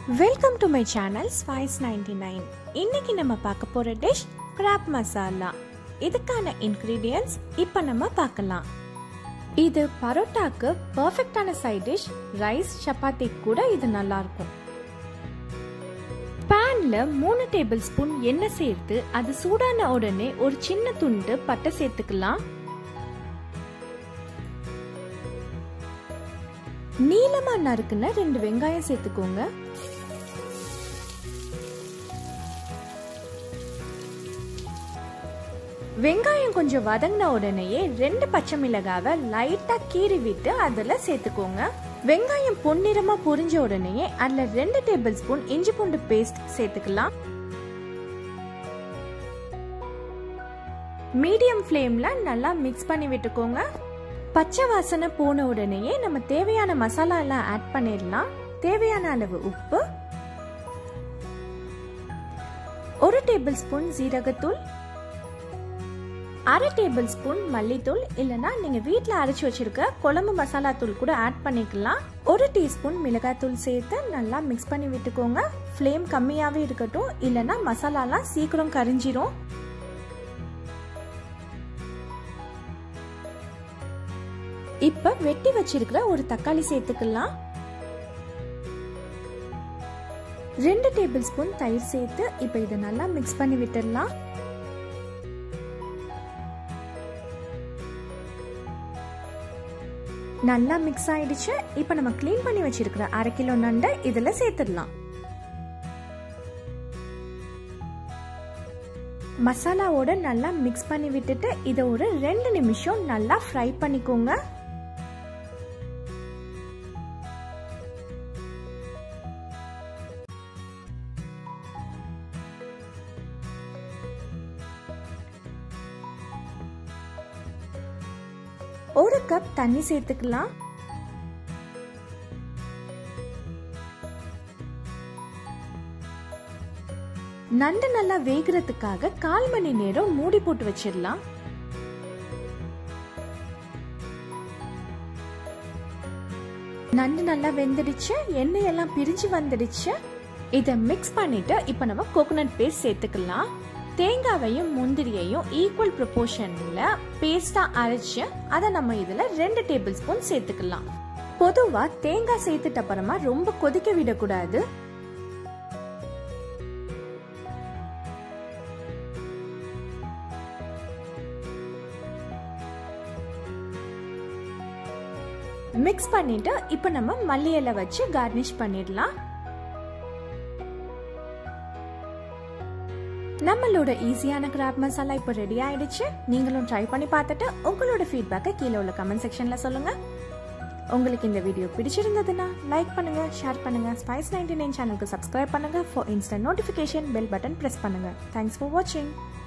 welcome to my channel spice ninety nine இன்னைக்கு நம்ம பார்க்க போற டிஷ் கிராப் மசாலா இதுக்கான இன்கிரீடியன்ஸ் இப்போ நம்ம பார்க்கலாம் இது பரோட்டாக்கு பர்ஃபெக்டான சைட் டிஷ் ரைஸ் சப்பாத்தி கூட இது நல்லா இருக்கும் பேன்ல மூணு டேபிள் ஸ்பூன் எண்ணெய் சேர்த்து அது சூடான உடனே ஒரு சின்ன துண்டு பட்டை சேர்த்துக்கலாம் நீளமா நறுக்குன ரெண்டு வெங்காயம் சேர்த்துக்கோங்க வெங்காயம் கொஞ்சம் வதங்கின உடனேயே ரெண்டு பச்சை மிளகாவை லைட்டா கீறி விட்டு அதுல சேர்த்துக்கோங்க வெங்காயம் பொன்னிறமா பொரிஞ்ச உடனேயே அதுல ரெண்டு டேபிள் ஸ்பூன் இஞ்சி பூண்டு பேஸ்ட் சேர்த்துக்கலாம் மீடியம் ஃப்ளேம்ல நல்லா மிக்ஸ் பண்ணி விட்டுக்கோங்க பச்சை வாசனை போன உடனேயே நம்ம தேவையான மசாலா எல்லாம் ஆட் பண்ணிடலாம் தேவையான அளவு உப்பு ஒரு டேபிள் ஸ்பூன் ஜீரகத்தூள் அரை டேபிள் ஸ்பூன் மல்லித்தூள் இல்லைன்னா நீங்க வீட்டில் அரைச்சி வச்சிருக்க குழம்பு மசாலா தூள் கூட ஆட் பண்ணிக்கலாம் ஒரு டீஸ்பூன் மிளகாத்தூள் சேர்த்து நல்லா மிக்ஸ் பண்ணி விட்டுக்கோங்க ஃப்ளேம் கம்மியாகவே இருக்கட்டும் இல்லைன்னா மசாலாலாம் சீக்கிரம் கரிஞ்சிரும் இப்ப வெட்டி வச்சிருக்கிற ஒரு தக்காளி சேர்த்துக்கலாம் ரெண்டு டேபிள் ஸ்பூன் தயிர் சேர்த்து இப்ப இதை நல்லா மிக்ஸ் பண்ணி விட்டுடலாம் நல்லா மிக்ஸ் ஆயிடுச்சு இப்ப நம்ம க்ளீன் பண்ணி வச்சிருக்கிற அரை கிலோ நண்டை இதுல சேர்த்துடலாம் மசாலாவோட நல்லா மிக்ஸ் பண்ணி விட்டுட்டு இதை ஒரு ரெண்டு நிமிஷம் நல்லா ஃப்ரை பண்ணிக்கோங்க ஒரு கப் தண்ணி சேர்த்துக்கலாம் நண்டு நல்லா வேகிறதுக்காக கால் மணி நேரம் மூடி போட்டு வச்சிடலாம் நண்டு நல்லா வெந்துடுச்சு எண்ணெய் எல்லாம் பிரிஞ்சு வந்துடுச்சு இதை மிக்ஸ் பண்ணிட்டு இப்போ நம்ம கோகோனட் பேஸ்ட் சேர்த்துக்கலாம் தேங்காவையும் முந்திரியையும் ஈக்குவல் ப்ரொபோர்ஷன்ல பேஸ்டா அரைச்சு அதை நம்ம இதுல ரெண்டு டேபிள் ஸ்பூன் சேர்த்துக்கலாம் பொதுவா தேங்காய் சேர்த்துட்ட அப்புறமா ரொம்ப கொதிக்க விடக்கூடாது மிக்ஸ் பண்ணிட்டு இப்போ நம்ம மல்லி இலை வச்சு கார்னிஷ் பண்ணிடலாம் நம்மளோட ஈஸியான கிராப் மசாலா இப்போ ரெடி ஆயிடுச்சு நீங்களும் ட்ரை பண்ணி பார்த்துட்டு உங்களோட ஃபீட்பேக்கை கீழே உள்ள கமெண்ட் செக்ஷன்ல சொல்லுங்க உங்களுக்கு இந்த வீடியோ பிடிச்சிருந்ததுன்னா லைக் பண்ணுங்க ஷேர் பண்ணுங்க ஸ்பைஸ் நைன்டி நைன் சேனலுக்கு சப்ஸ்கிரைப் பண்ணுங்க for instant notification bell button press பண்ணுங்க தேங்க்ஸ் ஃபார் வாட்சிங்